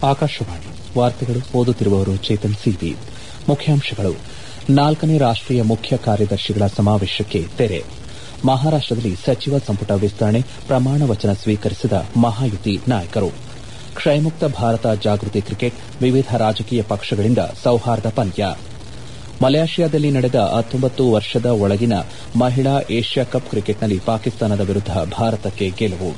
ಆಕಾಶವಾಣಿ ವಾರ್ತೆಗಳು ಓದುತ್ತಿರುವವರು ಚೇತನ್ ಸಿವಿ ಮುಖ್ಯಾಂಶಗಳು ನಾಲ್ಕನೇ ರಾಷ್ಟೀಯ ಮುಖ್ಯ ಕಾರ್ಯದರ್ಶಿಗಳ ಸಮಾವೇಶಕ್ಕೆ ತೆರೆ ಮಹಾರಾಷ್ಟದಲ್ಲಿ ಸಚಿವ ಸಂಪುಟ ವಿಸ್ತರಣೆ ಪ್ರಮಾಣ ವಚನ ಸ್ವೀಕರಿಸಿದ ಮಹಾಯುತಿ ನಾಯಕರು ಕ್ಷಯಮುಕ್ತ ಭಾರತ ಜಾಗೃತಿ ಕ್ರಿಕೆಟ್ ವಿವಿಧ ರಾಜಕೀಯ ಪಕ್ಷಗಳಿಂದ ಸೌಹಾರ್ದ ಪಂದ್ಯ ಮಲೇಷಿಯಾದಲ್ಲಿ ನಡೆದ ಹತ್ತೊಂಬತ್ತು ವರ್ಷದ ಒಳಗಿನ ಮಹಿಳಾ ಏಷ್ಯಾ ಕಪ್ ಕ್ರಿಕೆಟ್ನಲ್ಲಿ ಪಾಕಿಸ್ತಾನದ ವಿರುದ್ದ ಭಾರತಕ್ಕೆ ಗೆಲುವು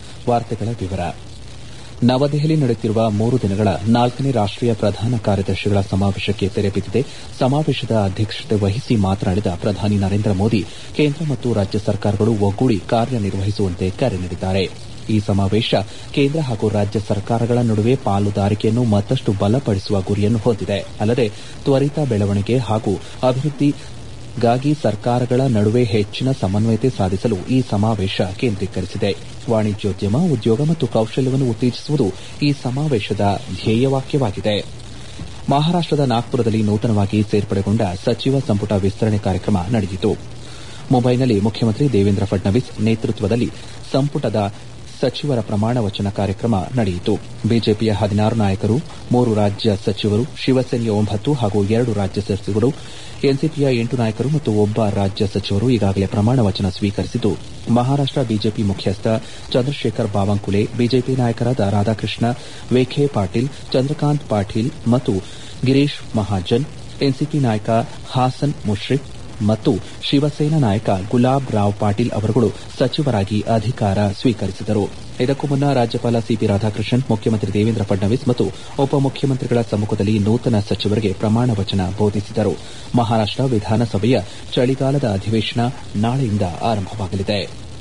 ನವದೆಹಲಿ ನಡೆಯುತ್ತಿರುವ ಮೂರು ದಿನಗಳ ನಾಲ್ಕನೇ ರಾಷ್ಟೀಯ ಪ್ರಧಾನ ಕಾರ್ಯದರ್ಶಿಗಳ ಸಮಾವೇಶಕ್ಕೆ ತೆರೆ ಬಿದ್ದಿದೆ ಸಮಾವೇಶದ ಅಧ್ಯಕ್ಷತೆ ವಹಿಸಿ ಮಾತನಾಡಿದ ಪ್ರಧಾನಿ ನರೇಂದ್ರ ಮೋದಿ ಕೇಂದ್ರ ಮತ್ತು ರಾಜ್ಯ ಸರ್ಕಾರಗಳು ಒಗ್ಗೂಡಿ ಕಾರ್ಯನಿರ್ವಹಿಸುವಂತೆ ಕರೆ ನೀಡಿದ್ದಾರೆ ಈ ಸಮಾವೇಶ ಕೇಂದ್ರ ಹಾಗೂ ರಾಜ್ಯ ಸರ್ಕಾರಗಳ ನಡುವೆ ಪಾಲುದಾರಿಕೆಯನ್ನು ಮತ್ತಷ್ಟು ಬಲಪಡಿಸುವ ಗುರಿಯನ್ನು ಹೊಂದಿದೆ ಅಲ್ಲದೆ ತ್ವರಿತ ಬೆಳವಣಿಗೆ ಹಾಗೂ ಅಭಿವೃದ್ದಿಗಾಗಿ ಸರ್ಕಾರಗಳ ನಡುವೆ ಹೆಚ್ಚಿನ ಸಮನ್ವಯತೆ ಸಾಧಿಸಲು ಈ ಸಮಾವೇಶ ಕೇಂದ್ರೀಕರಿಸಿದೆ ವಾಣಿಜ್ಯೋದ್ಯಮ ಉದ್ಯೋಗ ಮತ್ತು ಕೌಶಲ್ಯವನ್ನು ಉತ್ತೇಜಿಸುವುದು ಈ ಸಮಾವೇಶದ ಧ್ಯೇಯವಾಕ್ಯವಾಗಿದೆ ಮಹಾರಾಷ್ಟದ ನಾಗ್ಪುರದಲ್ಲಿ ನೂತನವಾಗಿ ಸೇರ್ಪಡೆಗೊಂಡ ಸಚಿವ ಸಂಪುಟ ವಿಸ್ತರಣೆ ಕಾರ್ಯಕ್ರಮ ನಡೆಯಿತು ಮುಂಬೈನಲ್ಲಿ ಮುಖ್ಯಮಂತ್ರಿ ದೇವೇಂದ್ರ ಫಡ್ನವೀಸ್ ನೇತೃತ್ವದಲ್ಲಿ ಸಂಪುಟದ ಸಚಿವರ ಪ್ರಮಾಣ ವಚನ ಕಾರ್ಯಕ್ರಮ ನಡೆಯಿತು ಬಿಜೆಪಿಯ ಹದಿನಾರು ನಾಯಕರು ಮೂರು ರಾಜ್ಯ ಸಚಿವರು ಶಿವಸೇನೆಯ ಒಂಬತ್ತು ಹಾಗೂ ಎರಡು ರಾಜ್ಯ ಸಚಿವರು ಎನ್ಸಿಪಿಯ ಎಂಟು ನಾಯಕರು ಮತ್ತು ಒಬ್ಬ ರಾಜ್ಯ ಸಚಿವರು ಈಗಾಗಲೇ ಪ್ರಮಾಣ ವಚನ ಸ್ವೀಕರಿಸಿದ್ದು ಮಹಾರಾಷ್ಟ ಬಿಜೆಪಿ ಮುಖ್ಯಸ್ಥ ಚಂದ್ರಶೇಖರ್ ಬಾವನ್ಕುಲೆ ಬಿಜೆಪಿ ನಾಯಕರಾದ ರಾಧಾಕೃಷ್ಣ ವಿಖೆ ಪಾಟೀಲ್ ಚಂದ್ರಕಾಂತ್ ಪಾಟೀಲ್ ಮತ್ತು ಗಿರೀಶ್ ಮಹಾಜನ್ ಎನ್ಸಿಪಿ ನಾಯಕ ಹಾಸನ್ ಮುಷ್ರಿಫ್ ಮತ್ತು ಶಿವಸೇನಾ ನಾಯಕ ಗುಲಾಬ್ ರಾವ್ ಪಾಟೀಲ್ ಅವರುಗಳು ಸಚಿವರಾಗಿ ಅಧಿಕಾರ ಸ್ವೀಕರಿಸಿದರು ಇದಕ್ಕೂ ಮುನ್ನ ರಾಜ್ಯಪಾಲ ಸಿಪಿ ರಾಧಾಕೃಷ್ಣನ್ ಮುಖ್ಯಮಂತ್ರಿ ದೇವೇಂದ್ರ ಫಡ್ನವೀಸ್ ಮತ್ತು ಉಪಮುಖ್ಯಮಂತ್ರಿಗಳ ಸಮ್ಮುಖದಲ್ಲಿ ನೂತನ ಸಚಿವರಿಗೆ ಪ್ರಮಾಣ ವಚನ ಬೋಧಿಸಿದರು ಮಹಾರಾಷ್ಟ ವಿಧಾನಸಭೆಯ ಚಳಿಗಾಲದ ಅಧಿವೇಶನ ನಾಳೆಯಿಂದ ಆರಂಭವಾಗಲಿದೆ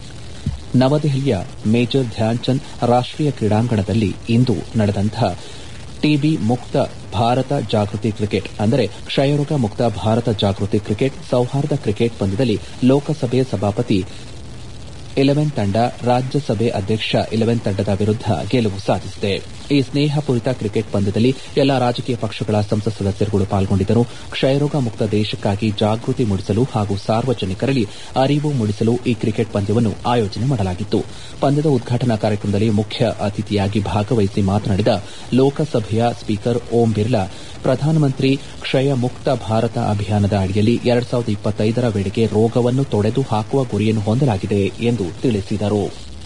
ನವದೆಹಲಿಯ ಮೇಜರ್ ಧ್ಯಾನ್ಚಂದ್ ರಾಷ್ಟೀಯ ಕ್ರೀಡಾಂಗಣದಲ್ಲಿ ಇಂದು ನಡೆದಂತಹ ಟಿಬಿ ಮುಕ್ತ ಭಾರತ ಜಾಗೃತಿ ಕ್ರಿಕೆಟ್ ಅಂದರೆ ಕ್ಷಯರೋಗ ಮುಕ್ತ ಭಾರತ ಜಾಗೃತಿ ಕ್ರಿಕೆಟ್ ಸೌಹಾರ್ದ ಕ್ರಿಕೆಟ್ ಪಂದ್ಯದಲ್ಲಿ ಲೋಕಸಭೆ ಸಭಾಪತಿ ಇಲೆವೆನ್ ತಂಡ ರಾಜ್ಯಸಭೆ ಅಧ್ಯಕ್ಷ ಇಲೆವೆನ್ ತಂಡದ ವಿರುದ್ದ ಗೆಲುವು ಸಾಧಿಸಿದೆ ಈ ಸ್ನೇಹಪೂರಿತ ಕ್ರಿಕೆಟ್ ಪಂದ್ಯದಲ್ಲಿ ಎಲ್ಲಾ ರಾಜಕೀಯ ಪಕ್ಷಗಳ ಸಂಸತ್ ಸದಸ್ಯರುಗಳು ಪಾಲ್ಗೊಂಡಿದ್ದರು ಕ್ಷಯರೋಗ ಮುಕ್ತ ದೇಶಕ್ಕಾಗಿ ಜಾಗೃತಿ ಮೂಡಿಸಲು ಹಾಗೂ ಸಾರ್ವಜನಿಕರಲ್ಲಿ ಅರಿವು ಮೂಡಿಸಲು ಈ ಕ್ರಿಕೆಟ್ ಪಂದ್ಯವನ್ನು ಆಯೋಜನೆ ಮಾಡಲಾಗಿತ್ತು ಪಂದ್ಯದ ಉದ್ಘಾಟನಾ ಕಾರ್ಯಕ್ರಮದಲ್ಲಿ ಮುಖ್ಯ ಅತಿಥಿಯಾಗಿ ಭಾಗವಹಿಸಿ ಮಾತನಾಡಿದ ಲೋಕಸಭೆಯ ಸ್ಪೀಕರ್ ಓಂ ಬಿರ್ಲಾ ಪ್ರಧಾನಮಂತ್ರಿ ಕ್ಷಯ ಮುಕ್ತ ಭಾರತ ಅಭಿಯಾನದ ಅಡಿಯಲ್ಲಿ ಎರಡ್ ಸಾವಿರದ ಇಪ್ಪತ್ತೈದರ ವೇಳೆಗೆ ರೋಗವನ್ನು ತೊಡೆದು ಹಾಕುವ ಗುರಿಯನ್ನು ಹೊಂದಲಾಗಿದೆ ಎಂದು ತಿಳಿಸಿದರು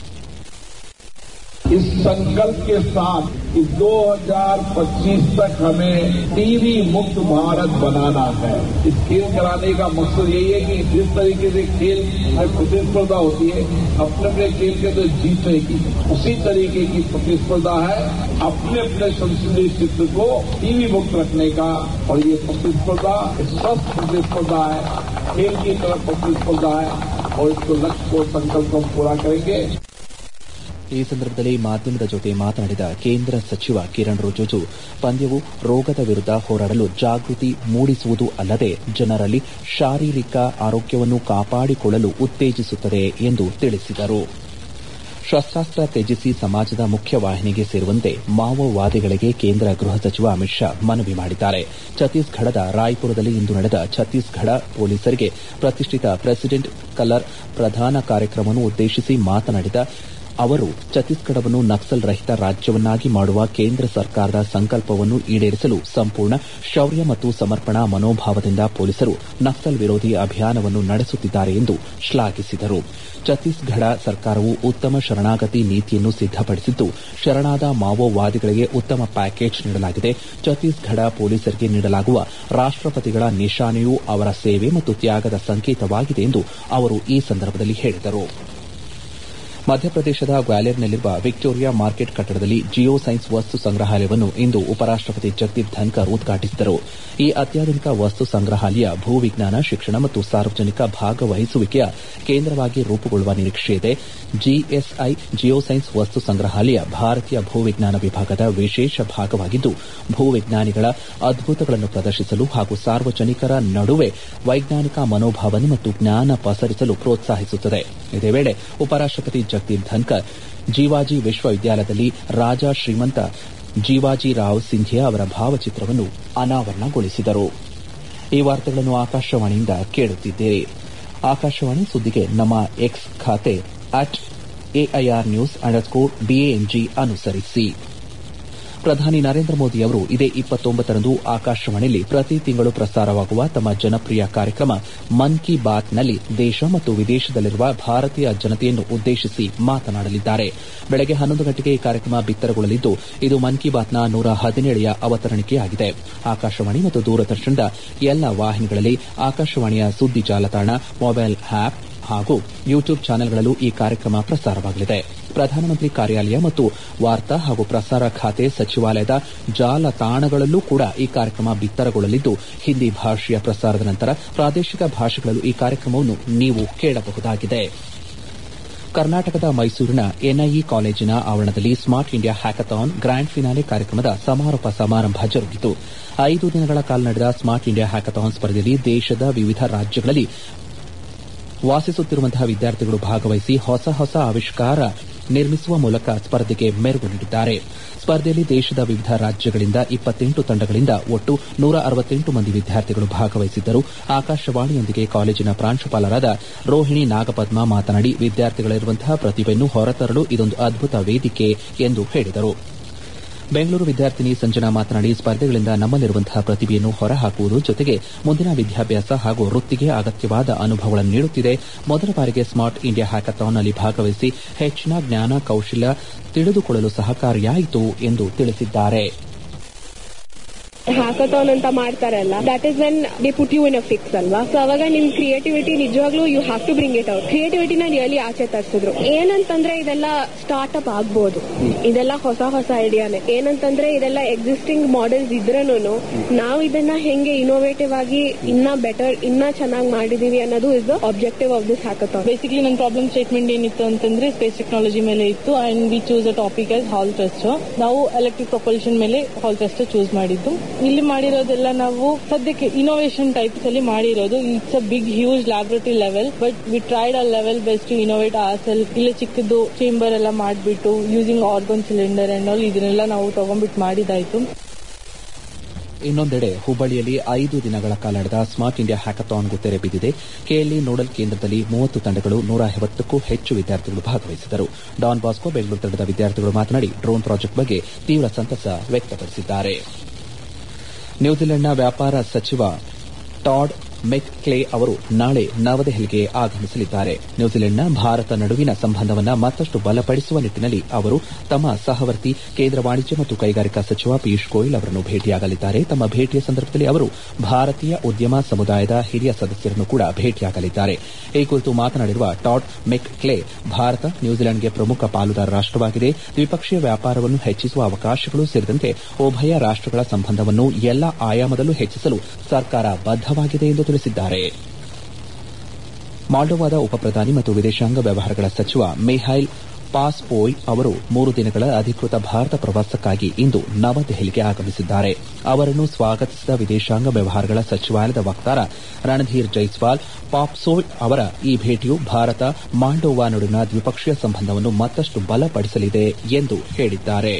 इस संकल्प के साथ इस 2025 तक हमें टीबी मुक्त भारत बनाना है इस खेल कराने का मकसद यही है कि जिस तरीके से खेल में प्रतिस्पर्धा होती है अपने अपने खेल के तो जीतने की उसी तरीके की प्रतिस्पर्धा है अपने अपने संसदीय क्षेत्र को टीबी मुक्त रखने का और ये प्रतिस्पर्धा स्वस्थ प्रतिस्पर्धा है खेल की तरफ प्रतिस्पर्धा है और इसको लक्ष्य को संकल्प हम पूरा करेंगे ಈ ಸಂದರ್ಭದಲ್ಲಿ ಮಾಧ್ಯಮದ ಜೊತೆ ಮಾತನಾಡಿದ ಕೇಂದ್ರ ಸಚಿವ ಕಿರಣ್ ರಿಜಿಜು ಪಂದ್ಯವು ರೋಗದ ವಿರುದ್ದ ಹೋರಾಡಲು ಜಾಗೃತಿ ಮೂಡಿಸುವುದು ಅಲ್ಲದೆ ಜನರಲ್ಲಿ ಶಾರೀರಿಕ ಆರೋಗ್ಯವನ್ನು ಕಾಪಾಡಿಕೊಳ್ಳಲು ಉತ್ತೇಜಿಸುತ್ತದೆ ಎಂದು ತಿಳಿಸಿದರು ಶಸ್ತಾಸ್ತ್ರ ತ್ಯಜಿಸಿ ಸಮಾಜದ ಮುಖ್ಯವಾಹಿನಿಗೆ ಸೇರುವಂತೆ ಮಾವೋವಾದಿಗಳಿಗೆ ಕೇಂದ್ರ ಗೃಹ ಸಚಿವ ಅಮಿತ್ ಶಾ ಮನವಿ ಮಾಡಿದ್ದಾರೆ ಛತ್ತೀಸ್ಗಢದ ರಾಯ್ಪುರದಲ್ಲಿ ಇಂದು ನಡೆದ ಛತ್ತೀಸ್ಗಢ ಪೊಲೀಸರಿಗೆ ಪ್ರತಿಷ್ಠಿತ ಪ್ರೆಸಿಡೆಂಟ್ ಕಲರ್ ಪ್ರಧಾನ ಕಾರ್ಯಕ್ರಮವನ್ನು ಉದ್ದೇಶಿಸಿ ಮಾತನಾಡಿದ ಅವರು ಛತ್ತೀಸ್ಗಢವನ್ನು ನಕ್ಸಲ್ ರಹಿತ ರಾಜ್ಯವನ್ನಾಗಿ ಮಾಡುವ ಕೇಂದ್ರ ಸರ್ಕಾರದ ಸಂಕಲ್ಪವನ್ನು ಈಡೇರಿಸಲು ಸಂಪೂರ್ಣ ಶೌರ್ಯ ಮತ್ತು ಸಮರ್ಪಣಾ ಮನೋಭಾವದಿಂದ ಪೊಲೀಸರು ನಕ್ಸಲ್ ವಿರೋಧಿ ಅಭಿಯಾನವನ್ನು ನಡೆಸುತ್ತಿದ್ದಾರೆ ಎಂದು ಶ್ಲಾಘಿಸಿದರು ಛತ್ತೀಸ್ಗಢ ಸರ್ಕಾರವು ಉತ್ತಮ ಶರಣಾಗತಿ ನೀತಿಯನ್ನು ಸಿದ್ದಪಡಿಸಿದ್ದು ಶರಣಾದ ಮಾವೋವಾದಿಗಳಿಗೆ ಉತ್ತಮ ಪ್ಯಾಕೇಜ್ ನೀಡಲಾಗಿದೆ ಛತ್ತೀಸ್ಗಢ ಪೊಲೀಸರಿಗೆ ನೀಡಲಾಗುವ ರಾಷ್ಟಪತಿಗಳ ನಿಶಾನೆಯೂ ಅವರ ಸೇವೆ ಮತ್ತು ತ್ಯಾಗದ ಸಂಕೇತವಾಗಿದೆ ಎಂದು ಅವರು ಈ ಸಂದರ್ಭದಲ್ಲಿ ಹೇಳಿದರು ಮಧ್ಯಪ್ರದೇಶದ ಗ್ವಾಲಿಯರ್ನಲ್ಲಿರುವ ವಿಕ್ಟೋರಿಯಾ ಮಾರ್ಕೆಟ್ ಕಟ್ಟಡದಲ್ಲಿ ಜಿಯೋ ಸೈನ್ಸ್ ವಸ್ತು ಸಂಗ್ರಹಾಲಯವನ್ನು ಇಂದು ಉಪರಾಷ್ಟಪತಿ ಜಗದೀಪ್ ಧನ್ಕರ್ ಉದ್ಘಾಟಿಸಿದರು ಈ ಅತ್ಯಾಧುನಿಕ ವಸ್ತು ಸಂಗ್ರಹಾಲಯ ಭೂವಿಜ್ಞಾನ ಶಿಕ್ಷಣ ಮತ್ತು ಸಾರ್ವಜನಿಕ ಭಾಗವಹಿಸುವಿಕೆಯ ಕೇಂದ್ರವಾಗಿ ರೂಪುಗೊಳ್ಳುವ ನಿರೀಕ್ಷೆಯಿದೆ ಜಿಎಸ್ಐ ಜಿಯೋ ಸೈನ್ಸ್ ವಸ್ತು ಸಂಗ್ರಹಾಲಯ ಭಾರತೀಯ ಭೂವಿಜ್ಞಾನ ವಿಭಾಗದ ವಿಶೇಷ ಭಾಗವಾಗಿದ್ದು ಭೂವಿಜ್ಞಾನಿಗಳ ಅದ್ಭುತಗಳನ್ನು ಪ್ರದರ್ಶಿಸಲು ಹಾಗೂ ಸಾರ್ವಜನಿಕರ ನಡುವೆ ವೈಜ್ಞಾನಿಕ ಮನೋಭಾವನೆ ಮತ್ತು ಜ್ಞಾನ ಪಸರಿಸಲು ಪ್ರೋತ್ಸಾಹಿಸುತ್ತದೆ ಇದೇ ವೇಳೆ ಉಪರಾಷ್ಟಪತಿ ಜಗದೀಪ್ ಧನ್ಕರ್ ಜೀವಾಜಿ ವಿಶ್ವವಿದ್ಯಾಲಯದಲ್ಲಿ ರಾಜ ಶ್ರೀಮಂತ ಜೀವಾಜಿರಾವ್ ಸಿಂಧಿಯಾ ಅವರ ಭಾವಚಿತ್ರವನ್ನು ಅನಾವರಣಗೊಳಿಸಿದರು ಈ ವಾರ್ತೆಗಳನ್ನು ಆಕಾಶವಾಣಿಯಿಂದ ಕೇಳುತ್ತಿದ್ದೀರಿ ಆಕಾಶವಾಣಿ ಸುದ್ದಿಗೆ ನಮ್ಮ ಎಕ್ಸ್ ಖಾತೆ at AIR news underscore BANG ಅನುಸರಿಸಿ ಪ್ರಧಾನಿ ನರೇಂದ್ರ ಮೋದಿ ಅವರು ಇದೇ ಇಪ್ಪತ್ತೊಂಬತ್ತರಂದು ಆಕಾಶವಾಣಿಯಲ್ಲಿ ಪ್ರತಿ ತಿಂಗಳು ಪ್ರಸಾರವಾಗುವ ತಮ್ಮ ಜನಪ್ರಿಯ ಕಾರ್ಯಕ್ರಮ ಮನ್ ಕಿ ಬಾತ್ನಲ್ಲಿ ದೇಶ ಮತ್ತು ವಿದೇಶದಲ್ಲಿರುವ ಭಾರತೀಯ ಜನತೆಯನ್ನು ಉದ್ದೇಶಿಸಿ ಮಾತನಾಡಲಿದ್ದಾರೆ ಬೆಳಗ್ಗೆ ಹನ್ನೊಂದು ಗಂಟೆಗೆ ಈ ಕಾರ್ಯಕ್ರಮ ಬಿತ್ತರಗೊಳ್ಳಲಿದ್ದು ಇದು ಮನ್ ಕಿ ಬಾತ್ನ ನೂರ ಹದಿನೇಳನೆಯ ಅವತರಣಿಕೆಯಾಗಿದೆ ಆಕಾಶವಾಣಿ ಮತ್ತು ದೂರದರ್ಶನದ ಎಲ್ಲ ವಾಹಿನಿಗಳಲ್ಲಿ ಆಕಾಶವಾಣಿಯ ಸುದ್ದಿ ಜಾಲತಾಣ ಮೊಬೈಲ್ ಆಪ್ ಹಾಗೂ ಯೂಟ್ಯೂಬ್ ಚಾನೆಲ್ಗಳಲ್ಲೂ ಈ ಕಾರ್ಯಕ್ರಮ ಪ್ರಸಾರವಾಗಲಿದೆ ಪ್ರಧಾನಮಂತ್ರಿ ಕಾರ್ಯಾಲಯ ಮತ್ತು ವಾರ್ತಾ ಹಾಗೂ ಪ್ರಸಾರ ಖಾತೆ ಸಚಿವಾಲಯದ ಜಾಲತಾಣಗಳಲ್ಲೂ ಕೂಡ ಈ ಕಾರ್ಯಕ್ರಮ ಬಿತ್ತರಗೊಳ್ಳಲಿದ್ದು ಹಿಂದಿ ಭಾಷೆಯ ಪ್ರಸಾರದ ನಂತರ ಪ್ರಾದೇಶಿಕ ಭಾಷೆಗಳಲ್ಲೂ ಈ ಕಾರ್ಯಕ್ರಮವನ್ನು ನೀವು ಕೇಳಬಹುದಾಗಿದೆ ಕರ್ನಾಟಕದ ಮೈಸೂರಿನ ಎನ್ಐಇ ಕಾಲೇಜಿನ ಆವರಣದಲ್ಲಿ smart India hackathon grand finale ಕಾರ್ಯಕ್ರಮದ ಸಮಾರೋಪ ಸಮಾರಂಭ ಜರುಗಿತು ಐದು ದಿನಗಳ ಕಾಲ ನಡೆದ ಸ್ಮಾರ್ಟ್ ಇಂಡಿಯಾ ಹ್ಯಾಕಥಾನ್ ಸ್ಪರ್ಧೆಯಲ್ಲಿ ದೇಶದ ವಿವಿಧ ರಾಜ್ಯಗಳಲ್ಲಿ ವಾಸಿಸುತ್ತಿರುವಂತಹ ವಿದ್ಯಾರ್ಥಿಗಳು ಭಾಗವಹಿಸಿ ಹೊಸ ಹೊಸ ಆವಿಷ್ಕಾರ ನಿರ್ಮಿಸುವ ಮೂಲಕ ಸ್ಪರ್ಧೆಗೆ ಮೆರುಗು ನೀಡಿದ್ದಾರೆ ಸ್ಪರ್ಧೆಯಲ್ಲಿ ದೇಶದ ವಿವಿಧ ರಾಜ್ಯಗಳಿಂದ ಇಪ್ಪತ್ತೆಂಟು ತಂಡಗಳಿಂದ ಒಟ್ಟು ನೂರ ಅರವತ್ತೆಂಟು ಮಂದಿ ವಿದ್ಯಾರ್ಥಿಗಳು ಭಾಗವಹಿಸಿದ್ದರು ಆಕಾಶವಾಣಿಯೊಂದಿಗೆ ಕಾಲೇಜಿನ ಪ್ರಾಂಶುಪಾಲರಾದ ರೋಹಿಣಿ ನಾಗಪದ್ಮ ಮಾತನಾಡಿ ವಿದ್ಯಾರ್ಥಿಗಳಿರುವಂತಹ ಪ್ರತಿಭೆಯನ್ನು ಹೊರತರಲು ಇದೊಂದು ಅದ್ಭುತ ವೇದಿಕೆ ಎಂದು ಹೇಳಿದರು ಬೆಂಗಳೂರು ವಿದ್ಯಾರ್ಥಿನಿ ಸಂಜನಾ ಮಾತನಾಡಿ ಸ್ಪರ್ಧೆಗಳಿಂದ ನಮ್ಮಲ್ಲಿರುವಂತಹ ಪ್ರತಿಭೆಯನ್ನು ಹೊರಹಾಕುವುದು ಜೊತೆಗೆ ಮುಂದಿನ ವಿದ್ಯಾಭ್ಯಾಸ ಹಾಗೂ ವೃತ್ತಿಗೆ ಅಗತ್ಯವಾದ ಅನುಭವಗಳನ್ನು ನೀಡುತ್ತಿದೆ ಮೊದಲ ಬಾರಿಗೆ ಸ್ಮಾರ್ಟ್ ಇಂಡಿಯಾ ಹ್ಯಾಕಥಾನ್ನಲ್ಲಿ ಭಾಗವಹಿಸಿ ಹೆಚ್ಚಿನ ಜ್ಞಾನ ಕೌಶಲ್ಯ ತಿಳಿದುಕೊಳ್ಳಲು ಸಹಕಾರಿಯಾಯಿತು ಎಂದು ತಿಳಿಸಿದ್ದಾರೆ ಹ್ಯಾಕಥಾನ್ ಅಂತ ಮಾಡ್ತಾರಲ್ಲ that is when they put you in a fix ಅಲ್ವಾ ಸೊ ಅವಾಗ ನಿಮ್ ಕ್ರಿಯೇಟಿವಿಟಿ ನಿಜವಾಗ್ಲೂ you have to bring it out ಕ್ರಿಯೇಟಿವಿಟಿನ ರಿಯಲಿ ಆಚೆ ತರಿಸಿದ್ರು ಏನಂತಂದ್ರೆ ಇದೆಲ್ಲ ಸ್ಟಾರ್ಟ್ಅಪ್ ಆಗ್ಬೋದು ಇದೆಲ್ಲ ಹೊಸ ಹೊಸ ಐಡಿಯಾನೆ ಏನಂತಂದ್ರೆ ಇದೆಲ್ಲ ಎಕ್ಸಿಸ್ಟಿಂಗ್ ಮಾಡೆಲ್ಸ್ ಇದ್ರೂನು ನಾವು ಇದನ್ನ ಹೆಂಗೆ ಇನೋವೇಟಿವ್ ಆಗಿ ಇನ್ನ ಬೆಟರ್ ಇನ್ನ ಚೆನ್ನಾಗಿ ಮಾಡಿದೀವಿ ಅನ್ನೋದು is the objective of this hackathon basically ನನ್ನ ಪ್ರಾಬ್ಲಮ್ ಸ್ಟೇಟ್ಮೆಂಟ್ ಏನಿತ್ತು ಅಂತಂದ್ರೆ ಸ್ಪೇಸ್ ಟೆಕ್ನಾಲಜಿ ಮೇಲೆ ಇತ್ತು and we choose a topic as hall test ನಾವು ಎಲೆಕ್ಟ್ರಿಕ್ ಪ್ರೊಪಲ್ಷನ್ ಮೇಲೆ ಹಾಲ್ ಟೆಸ್ಟ್ ಚೂಸ್ ಮಾಡಿದ್ದು ಇಲ್ಲಿ ಮಾಡಿರೋದೆಲ್ಲ ನಾವು ಸದ್ಯಕ್ಕೆ ಇನೋವೇಷನ್ ಟೈಪ್ಸ್ ಅಲ್ಲಿ ಮಾಡಿರೋದು it's a big huge laboratory level but we tried a level best to innovate ಆ ಸೆಲ್ಫ್ ಇಲ್ಲಿ ಚಿಕ್ಕದು ಚೇಂಬರ್ ಎಲ್ಲ ಮಾಡಿಬಿಟ್ಟು using argon cylinder and all ಇದನ್ನೆಲ್ಲ ನಾವು ತಗೊಂಡ್ಬಿಟ್ಟು ಮಾಡಿದಾಯ್ತು ಇನ್ನೊಂದೆಡೆ ಹುಬ್ಬಳ್ಳಿಯಲ್ಲಿ ಐದು ದಿನಗಳ ಕಾಲ ನಡೆದ ಸ್ಮಾರ್ಟ್ ಇಂಡಿಯಾ ಹ್ಯಾಕಥಾನ್ಗೂ ತೆರೆ ಬಿದ್ದಿದೆ ಕೆಎಲ್ಇ ನೋಡಲ್ ಕೇಂದ್ರದಲ್ಲಿ ಮೂವತ್ತು ತಂಡಗಳು ನೂರ ಐವತ್ತಕ್ಕೂ ಹೆಚ್ಚು ವಿದ್ಯಾರ್ಥಿಗಳು ಭಾಗವಹಿಸಿದ್ದರು ಡಾನ್ ಬಾಸ್ಕೋ ಬೆಂಗಳೂರು ತಂಡದ ವಿದ್ಯಾರ್ಥಿಗಳು ಮಾತನಾಡಿ ಡ್ರೋನ್ ಪ್ರಾಜೆಕ್ಟ್ ಬಗ್ಗೆ ತೀವ್ರ ಸಂತಸ ವ್ಯಕ್ತಪಡಿಸಿದ್ದಾರೆ ನ್ಯೂಜಿಲೆಂಡ್ನ ವ್ಯಾಪಾರ ಸಚಿವ ಟಾಡ್ ಮೆಕ್ ಕ್ಲೇ ಅವರು ನಾಳೆ ನವದೆಹಲಿಗೆ ಆಗಮಿಸಲಿದ್ದಾರೆ ನ್ಯೂಜಿಲೆಂಡ್ನ ಭಾರತ ನಡುವಿನ ಸಂಬಂಧವನ್ನು ಮತ್ತಷ್ಟು ಬಲಪಡಿಸುವ ನಿಟ್ಟಿನಲ್ಲಿ ಅವರು ತಮ್ಮ ಸಹವರ್ತಿ ಕೇಂದ್ರ ವಾಣಿಜ್ಯ ಮತ್ತು ಕೈಗಾರಿಕಾ ಸಚಿವ ಪಿಯೂಷ್ ಗೋಯಲ್ ಅವರನ್ನು ಭೇಟಿಯಾಗಲಿದ್ದಾರೆ ತಮ್ಮ ಭೇಟಿಯ ಸಂದರ್ಭದಲ್ಲಿ ಅವರು ಭಾರತೀಯ ಉದ್ಯಮ ಸಮುದಾಯದ ಹಿರಿಯ ಸದಸ್ಯರನ್ನು ಕೂಡ ಭೇಟಿಯಾಗಲಿದ್ದಾರೆ ಈ ಕುರಿತು ಮಾತನಾಡಿರುವ ಟಾಡ್ ಮೆಕ್ ಕ್ಲೇ ಭಾರತ ನ್ಯೂಜಿಲೆಂಡ್ಗೆ ಪ್ರಮುಖ ಪಾಲುದಾರ ರಾಷ್ಟವಾಗಿದೆ ದ್ವಿಪಕ್ಷೀಯ ವ್ಯಾಪಾರವನ್ನು ಹೆಚ್ಚಿಸುವ ಅವಕಾಶಗಳು ಸೇರಿದಂತೆ ಉಭಯ ರಾಷ್ಟಗಳ ಸಂಬಂಧವನ್ನು ಎಲ್ಲಾ ಆಯಾಮದಲ್ಲೂ ಹೆಚ್ಚಿಸಲು ಸರ್ಕಾರ ಬದ್ದವಾಗಿದೆ ಎಂದು ತಿಳಿಸಿದ್ದಾರೆ ಮಾಲ್ಡೋವಾದ ಉಪಪ್ರಧಾನಿ ಮತ್ತು ವಿದೇಶಾಂಗ ವ್ಯವಹಾರಗಳ ಸಚಿವ ಮಿಹೈಲ್ ಪಾಸ್ಪೋಯ್ ಅವರು ಮೂರು ದಿನಗಳ ಅಧಿಕೃತ ಭಾರತ ಪ್ರವಾಸಕ್ಕಾಗಿ ಇಂದು ನವದೆಹಲಿಗೆ ಆಗಮಿಸಿದ್ದಾರೆ ಅವರನ್ನು ಸ್ವಾಗತಿಸಿದ ವಿದೇಶಾಂಗ ವ್ಯವಹಾರಗಳ ಸಚಿವಾಲಯದ ವಕ್ತಾರ ರಣಧೀರ್ ಜೈಸ್ವಾಲ್ ಪಾಪ್ಸೋಯ್ ಅವರ ಈ ಭೇಟಿಯು ಭಾರತ ಮಾಲ್ಡೋವಾ ನಡುವಿನ ದ್ವಿಪಕ್ಷೀಯ ಸಂಬಂಧವನ್ನು ಮತ್ತಷ್ಟು ಬಲಪಡಿಸಲಿದೆ ಎಂದು ಹೇಳಿದ್ದಾರೆ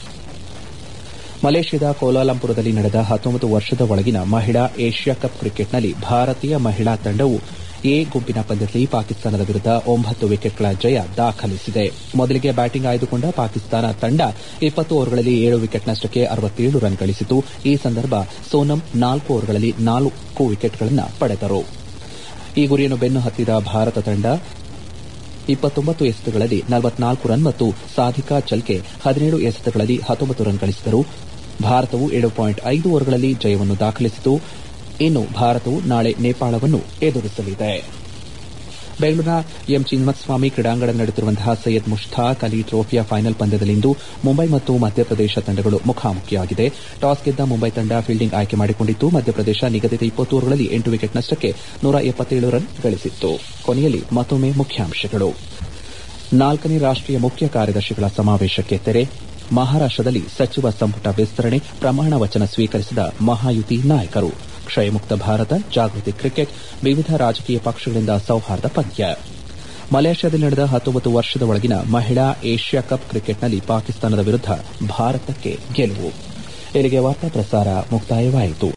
ಮಲೇಷ್ಯಾದ ಕೋಲಾಲಂಪುರದಲ್ಲಿ ನಡೆದ ಹತ್ತೊಂಬತ್ತು ವರ್ಷದ ಒಳಗಿನ ಮಹಿಳಾ ಏಷ್ಯಾ ಕಪ್ ಕ್ರಿಕೆಟ್ನಲ್ಲಿ ಭಾರತೀಯ ಮಹಿಳಾ ತಂಡವು ಎ ಗುಂಪಿನ ಪಂದ್ಯದಲ್ಲಿ ಪಾಕಿಸ್ತಾನದ ವಿರುದ್ಧ ಒಂಬತ್ತು ವಿಕೆಟ್ಗಳ ಜಯ ದಾಖಲಿಸಿದೆ ಮೊದಲಿಗೆ ಬ್ಯಾಟಿಂಗ್ ಆಯ್ದುಕೊಂಡ ಪಾಕಿಸ್ತಾನ ತಂಡ ಇಪ್ಪತ್ತು ಓವರ್ಗಳಲ್ಲಿ ಏಳು ವಿಕೆಟ್ನಷ್ಟಕ್ಕೆ ಅರವತ್ತೇಳು ರನ್ ಗಳಿಸಿತು ಈ ಸಂದರ್ಭ ಸೋನಂ ನಾಲ್ಕು ಓವರ್ಗಳಲ್ಲಿ ನಾಲ್ಕು ವಿಕೆಟ್ಗಳನ್ನು ಪಡೆದರು ಈ ಗುರಿಯನ್ನು ಬೆನ್ನು ಹತ್ತಿದ ಭಾರತ ತಂಡ ಇಪ್ಪತ್ತೊಂಬತ್ತು ಎಸೆತಗಳಲ್ಲಿ ನಲವತ್ನಾಲ್ಕು ರನ್ ಮತ್ತು ಸಾಧಿಕಾ ಚಲ್ಕೆ ಹದಿನೇಳು ಎಸೆತಗಳಲ್ಲಿ ಹತ್ತೊಂಬತ್ತು ರನ್ ಗಳಿಸಿದರು ಭಾರತವು ಏಳು ಪಾಯಿಂಟ್ ಐದು ಓವರ್ಗಳಲ್ಲಿ ಜಯವನ್ನು ದಾಖಲಿಸಿತು ಇನ್ನು ಭಾರತವು ನಾಳೆ ನೇಪಾಳವನ್ನು ಎದುರಿಸಲಿದೆ ಬೆಂಗಳೂರಿನ ಎಂ ಚಿನ್ನಸ್ವಾಮಿ ಕ್ರೀಡಾಂಗಣದಲ್ಲಿ ನಡೆಯುತ್ತಿರುವಂತಹ ಸೈಯದ್ ಮುಷ್ತಾಕ್ ಅಲಿ ಟ್ರೋಫಿಯ ಫೈನಲ್ ಪಂದ್ಯದಲ್ಲಿಂದು ಮುಂಬೈ ಮತ್ತು ಮಧ್ಯಪ್ರದೇಶ ತಂಡಗಳು ಮುಖಾಮುಖಿಯಾಗಿದೆ ಟಾಸ್ ಗೆದ್ದ ಮುಂಬೈ ತಂಡ ಫೀಲ್ಡಿಂಗ್ ಆಯ್ಕೆ ಮಾಡಿಕೊಂಡಿದ್ದು ಮಧ್ಯಪ್ರದೇಶ ನಿಗದಿತ ಇಪ್ಪತ್ತು ಓವರ್ಗಳಲ್ಲಿ ಎಂಟು ವಿಕೆಟ್ ನಷ್ಟಕ್ಕೆ ನೂರ ಎಪ್ಪತ್ತೇಳು ರನ್ ಗಳಿಸಿತ್ತು ಕೊನೆಯಲ್ಲಿ ಮತ್ತೊಮ್ಮೆ ಮುಖ್ಯಾಂಶಗಳು ನಾಲ್ಕನೇ ರಾಷ್ಟೀಯ ಮುಖ್ಯ ಕಾರ್ಯದರ್ಶಿಗಳ ಸಮಾವೇಶಕ್ಕೆ ತೆರೆ ಮಹಾರಾಷ್ಟದಲ್ಲಿ ಸಚಿವ ಸಂಪುಟ ವಿಸ್ತರಣೆ ಪ್ರಮಾಣ ವಚನ ಸ್ವೀಕರಿಸಿದ ಮಹಾಯುತಿ ನಾಯಕರು ಕ್ಷಯಮುಕ್ತ ಭಾರತ ಜಾಗೃತಿ ಕ್ರಿಕೆಟ್ ವಿವಿಧ ರಾಜಕೀಯ ಪಕ್ಷಗಳಿಂದ ಸೌಹಾರ್ದ ಪಂದ್ಯ ಮಲೇಷ್ಯಾದಲ್ಲಿ ನಡೆದ ಹತ್ತೊಂಬತ್ತು ವರ್ಷದ ಒಳಗಿನ ಮಹಿಳಾ ಏಷ್ಯಾ ಕಪ್ ಕ್ರಿಕೆಟ್ನಲ್ಲಿ ಪಾಕಿಸ್ತಾನದ ವಿರುದ್ಧ ಭಾರತಕ್ಕೆ ಗೆಲುವು ಇಲ್ಲಿಗೆ ವಾರ್ತಾ ಪ್ರಸಾರ ಮುಕ್ತಾಯವಾಯಿತು